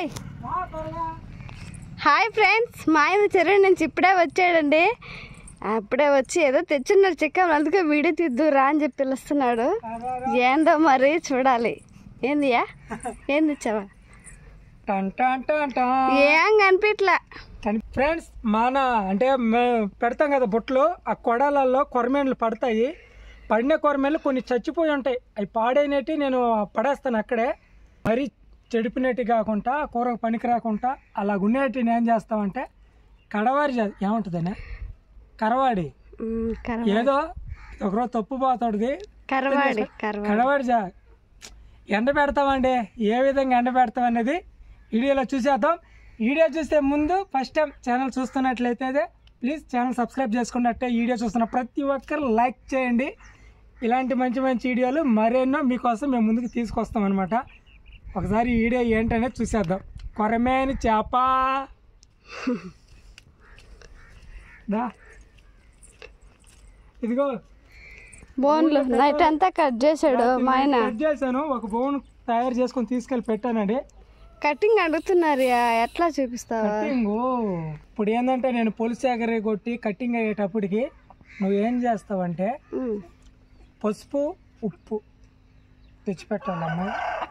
Hi hi friends మా ఆయన చెరువు నుంచి ఇప్పుడే వచ్చాడండి అప్పుడే వచ్చి ఏదో తెచ్చున్నాడు చిక్కం అందుకే వీడియో తీద్దు రా అని చెప్పి పిలుస్తున్నాడు ఏందో మరి చూడాలి ఏందియా ఏం తెచ్చావా టన్ టన్ టన్ టన్. ఏం కనిపించలే కానీ ఫ్రెండ్స్ మన అంటే మేము పెడతాం కదా బుట్టలు ఆ కొడాలలో కొరమేన్లు పడతాయి పడిన కొరమేన్లు కొన్ని చచ్చిపోయి ఉంటాయి అవి పాడైనట్టు నేను పడేస్తాను అక్కడే మరీ చెడిపినట్టు కాకుండా కూరకు పనికి రాకుండా అలా ఉండేటి నేను ఏం చేస్తామంటే కడవారి జా- ఏముంటుందనే కరవాడి ఉమ్, కర- ఏదో ఒకరోజు తప్పు పోతాడుది కరవాడి కరవాడి కడవాడి జా ఎండ పెడతామండి ఏ విధంగా ఎండ పెడతాం అనేది వీడియోలో చూసేద్దాం వీడియో చూసే ముందు ఫస్ట్ టైం ఛానల్ చూస్తున్నట్లయితే ప్లీజ్ ఛానల్ సబ్స్క్రైబ్ చేసుకున్నట్టే వీడియో చూస్తున్న ప్రతి ఒక్కరు లైక్ చేయండి ఇలాంటి మంచి మంచి వీడియోలు మరెన్నో మీకోసం మేము ముందుకు తీసుకొస్తాం అనమాట ఒకసారి ఈ వీడియో ఏంటనేది చూసేద్దాం కొరమేని చేప దా ఇదిగో బోన్లు నైట్ అంతా కట్ చేశాడు మా ఆయన కట్ చేశాను ఒక బోన్ తయారు చేసుకొని తీసుకెళ్ళి పెట్టానండి కటింగ్ అడుగుతున్నారు యా, ఎట్లా చూపిస్తావా కట్టింగ్ ఇప్పుడు ఏంటంటే నేను పులుసు ఎగరి కొట్టి కట్టింగ్ అయ్యేటప్పటికి నువ్వు ఏం చేస్తావంటే ఉమ్, పసుపు ఉప్పు తెచ్చిపెట్టాలమ్మా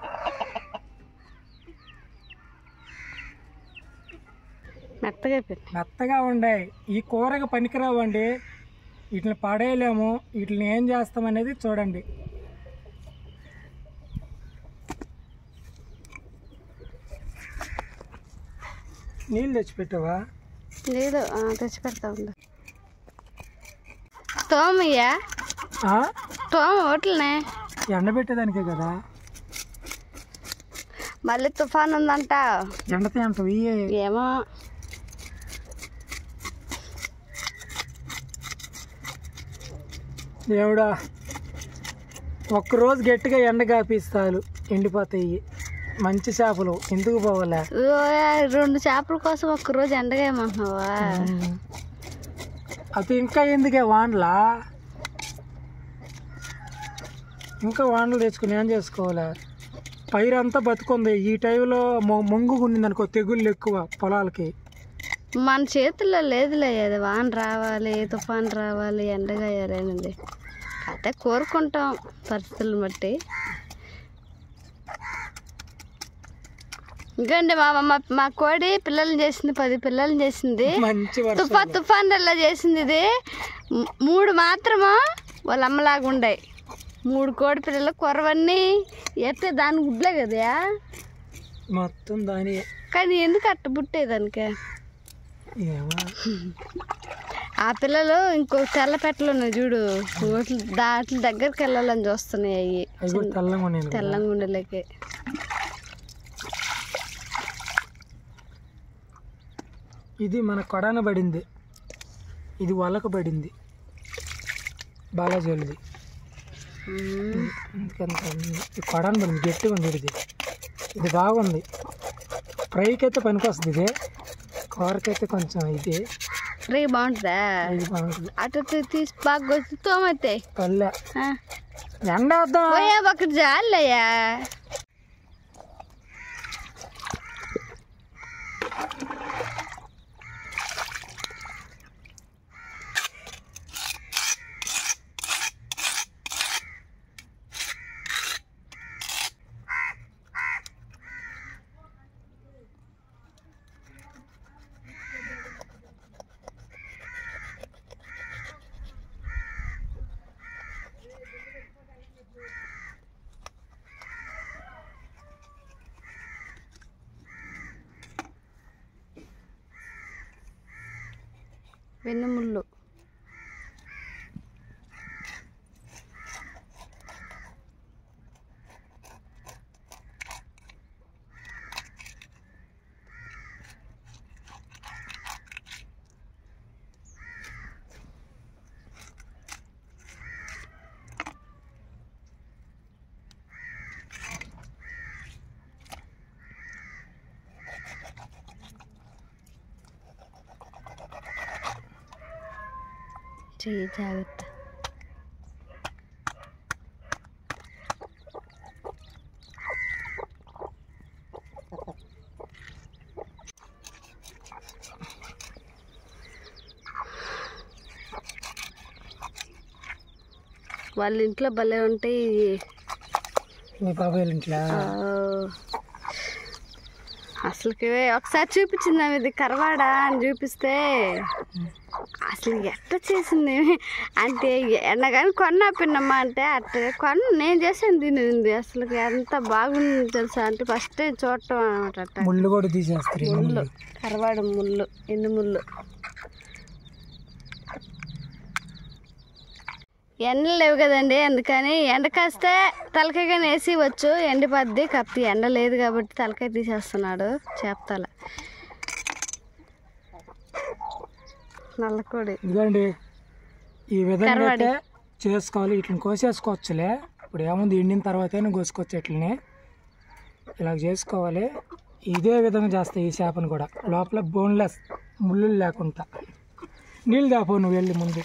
మెత్తగా అయిపోయింది మెత్తగా ఉండే ఈ కూరగా పనికిరావండి వీటిని పడేయలేము వీటిని ఏం చేస్తాం అనేది చూడండి నీళ్ళు తెచ్చిపెట్టావా లేదు ఆ, తెచ్చి పెడతా ఉండు తోమయ్యా ఆ? తోమ ఓట్లనే ఎండబెట్టేదానికే కదా మళ్ళీ తుఫాన్ ఉందంట ఎండతే అంటవి ఏమో దేవుడా ఒక్కరోజు గట్టిగా ఎండ కాపిస్తాలు ఎండిపోతాయి మంచి చేపలు ఎందుకు పోవాలా ఓ, రెండు చేపల కోసం ఒక్క రోజు ఎండగేయమంటున్నావా అది ఇంకా ఎందుకే వాండ్లా ఇంకా వాండ్లు తెచ్చుకుని ఏం చేసుకోవాలా పైరంతా బతుకుంది ఈ టైంలో మొ- మొంగు ఉండింది అనుకో తెగుళ్ళు ఎక్కువ పొలాలకి మన చేతుల్లో లేదులే అది వాన రావాలి తుఫాన్ రావాలి ఎండగాయాలనేది అయితే కోరుకుంటాం పరిస్థితులను బట్టి ఇంకండి మా మా మా కోడి పిల్లల్ని చేసింది పది పిల్లల్ని చేసింది మంచి వర్షం తుఫా తుఫాన్ అలా చేసింది ఇది మ్- మూడు మాత్రము వాళ్ళ అమ్మలాగా ఉండాయి మూడు కోడి పిల్లలు కొరవన్నీ ఎత్తే దాని గుడ్లే కదా మొత్తం దాని కానీ ఎందుకు అట్ట పుట్టే దానికి ఏమో ఆ పిల్లలు ఇంకో తెల్ల పెట్టలు ఉన్నాయి చూడు వాటి దాటి దగ్గరికి వెళ్ళాలని చూస్తున్నాయి అవి అవి కూడా తెల్లంగా ఉన్నాయి కదా. తెల్లంగా ఉండలేకే ఇది మన కొడాన పడింది ఇది వలకు పడింది బాలాజీలది ఎందుకంత ఇది కొడాన పడింది గట్టిగా ఉంది ఇది ఇది బాగుంది ఫ్రైకి అయితే పనికొస్తుంది ఇది కూరకైతే కొంచెం ఇది ఫ్రీ బాగుంటుందా ఇది బాగుంటుంది అటు తీ- తీసి బాగా వచ్చి తోమతే పల్లె ఎండ వద్దాం పోయా ఒకటి జాలయ్యా వెన్నుముళ్ళు చెయ్యి జాగ్రత్త వాళ్ళ ఇంట్లో భలే ఉంటాయి మీ బాబాయ్ వాళ్ళ ఇంట్లో ఆ, అసలుకి ఒకసారి చూపించింది ఆమె ఇది కరవాడా అని చూపిస్తే అసలు ఎట్లా చేసింది అంటే ఎండగాని కొన్నా పిన్నమ్మా అంటే అట్ట కొన్న నేను చేసాను తినింది అసలు ఎంత బాగుంది తెలుసా అంటే ఫస్ట్ టైం చూడటం అనమాట అట్ట ముళ్ళు కూడా తీసేస్తారు ఈ ముళ్ళు ముళ్ళు కరవాడు ముళ్ళు ఎన్ని ముళ్ళు ఎండలు లేవు కదండి అందుకని ఎండ కాస్తే తలకాయ వేసి వచ్చు ఎండిపోద్ది కప్పి ఎండ లేదు కాబట్టి తలకాయ తీసేస్తున్నాడు చేపతల నల్లకోడి ఇదిగోండి ఈ విధంగా అయితే చేసుకోవాలి ఇట్లని కోసేసుకోవచ్చులే ఇప్పుడు ఏముంది ఎండిన తర్వాతనే కోసుకోవచ్చు ఇట్లని ఇలా చేసుకోవాలి ఇదే విధంగా చేస్తాయి ఈ చేపను కూడా లోపల బోన్లెస్ ముళ్ళు లేకుండా నీళ్ళు దాపో నువ్వు వెళ్ళి ముందు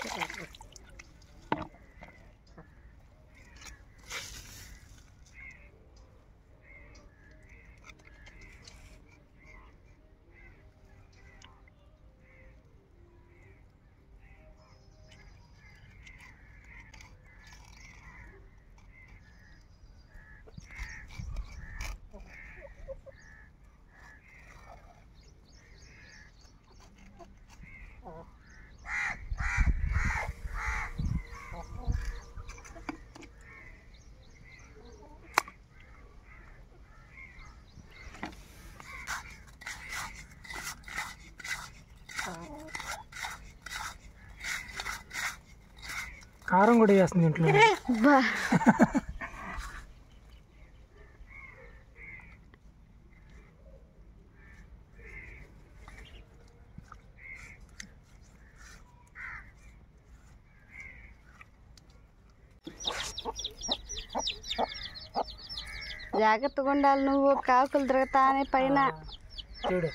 కారం కూడా వేస్తుంది ఇంట్లో బా జాగ్రత్తగా ఉండాలి నువ్వు కాకులు తిరుగుతానే పైన చూడు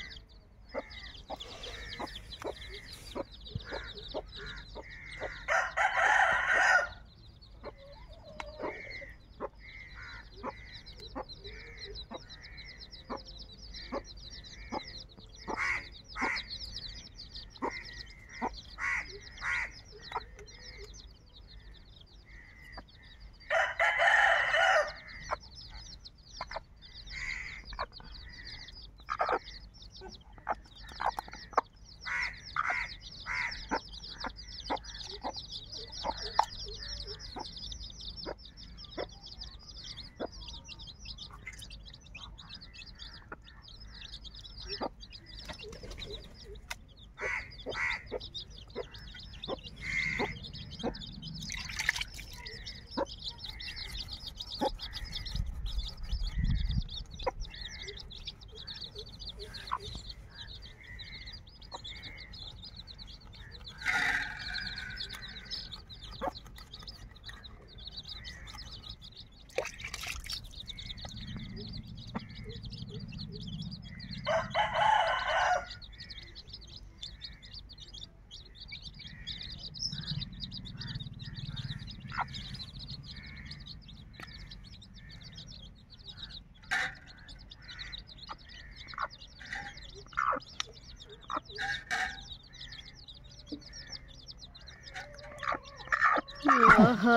ఓహో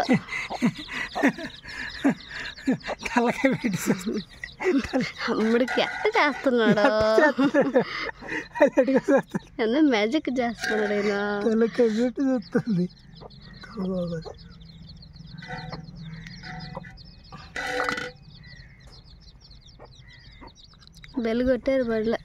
తలకాయ పెట్టి అమ్ముడికి ఎట్ట చేస్తున్నాడు అది అడిగా చేస్తుంది. ఎంత మ్యాజిక్ చేస్తున్నాడు ఈయన తలకాయ పెట్టి చూస్తుంది బాగోదు. బెల్ కొట్టారు బడిలో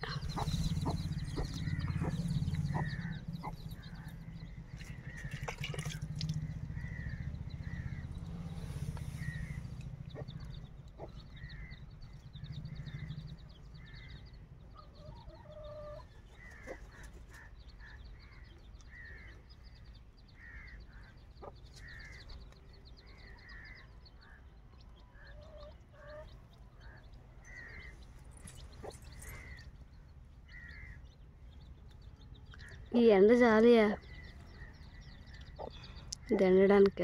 ఈ ఎండ జాలియా ఇది ఎండడానికి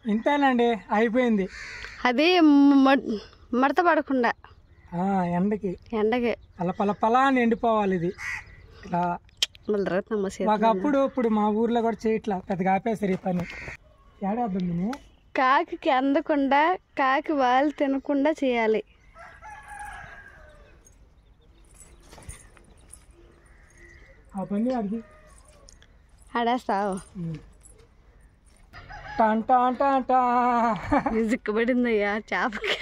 ఇంతేనండి అయిపోయింది అది మ- మడత పడకుండా ఆ, ఎండకి ఎండకి అలా పల పలా అని ఎండిపోవాలి ఇది ఇలా మళ్ళీ రత్నమ్మ చేతి ఒకప్పుడు ఇప్పుడు మా ఊర్లో కూడా చేయట్లా పెద్దగా ఆపేసారు ఈ పని ఏడాది నేను కాకి అందకుండా కాకి వాళ్ళు తినకుండా చేయాలి ఆ పని అడిగి ఆడేస్తావు టాన్ టాన్ టాన్ టా నిజక్కబడిందయ్యా చేపకి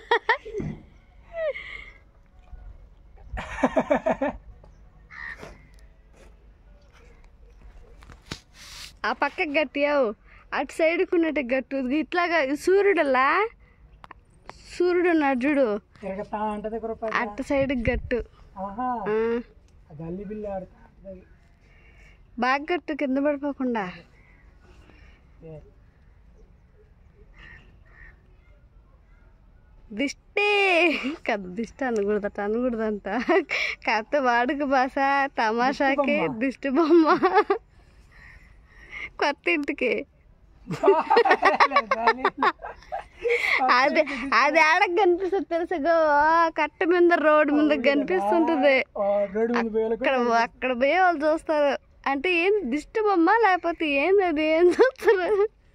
ఆ పక్కకి గట్టియావు అటు సైడ్కి ఉన్నట్టు గట్టు ఇట్లాగా సూర్యుడల్లా సూర్యుడు ఉన్నాడు చూడు తిరగతా అంటది రూపాయి అటు సైడ్కి గట్టు ఆహా ఆ, ఆ గల్లి బిల్లు ఆడుతా ఉంటది. బాగా గట్టు కింద పడిపోకుండా ఏ, దిష్టి కదా దిష్టి అనకూడదట అనకూడదంట కాకపోతే వాడుక భాష తమాషాకి దిష్టి బొమ్మ కొత్త ఇంటికి అది అది ఆడకు కనిపిస్తుంది తెలుసుగో కట్ట మీద రోడ్డు మీద కనిపిస్తుంటది ఆ, రోడ్డు మీద వేలు అక్కడ అక్కడ పోయి వాళ్ళు చూస్తారు అంటే ఏం దిష్టి బొమ్మ లేకపోతే ఏంది అది ఏం చూస్తారు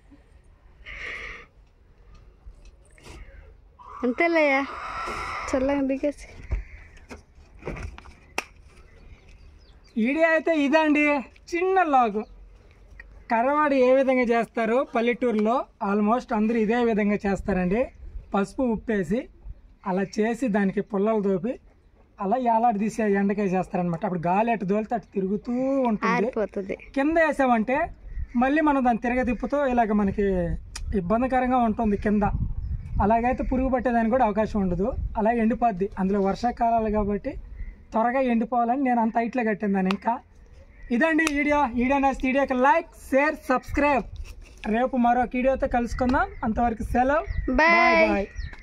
అంతేలేయ్యా చల్లగా దిగేసి ఈడే అయితే ఇదండి చిన్న లాగు కరవాడు ఏ విధంగా చేస్తారు పల్లెటూరులో ఆల్మోస్ట్ అందరూ ఇదే విధంగా చేస్తారండి పసుపు ఉప్పేసి అలా చేసి దానికి పుల్లలు దోపి అలా ఏలాడి తీసే ఎండకాయ చేస్తారనమాట అప్పుడు గాలి అటు దోలితే అటు తిరుగుతూ ఉంటుంది ఆరిపోతుంది కింద వేసామంటే మళ్ళీ మనం దాన్ని తిరగ తిప్పుతూ ఇలాగ మనకి ఇబ్బందికరంగా ఉంటుంది కింద అలాగైతే పురుగు పట్టేదానికి కూడా అవకాశం ఉండదు అలా ఎండిపోద్ది అందులో వర్షాకాలాలు కాబట్టి త్వరగా ఎండిపోవాలని నేను అంత హైట్లో కట్టింది దాన్ని ఇంకా ఇదండి ఈ వీడియో వీడియో నచ్చితే వీడియోకి లైక్ షేర్ సబ్స్క్రైబ్ రేపు మరొక వీడియోతో కలుసుకుందాం అంతవరకు సెలవు బాయ్ బాయ్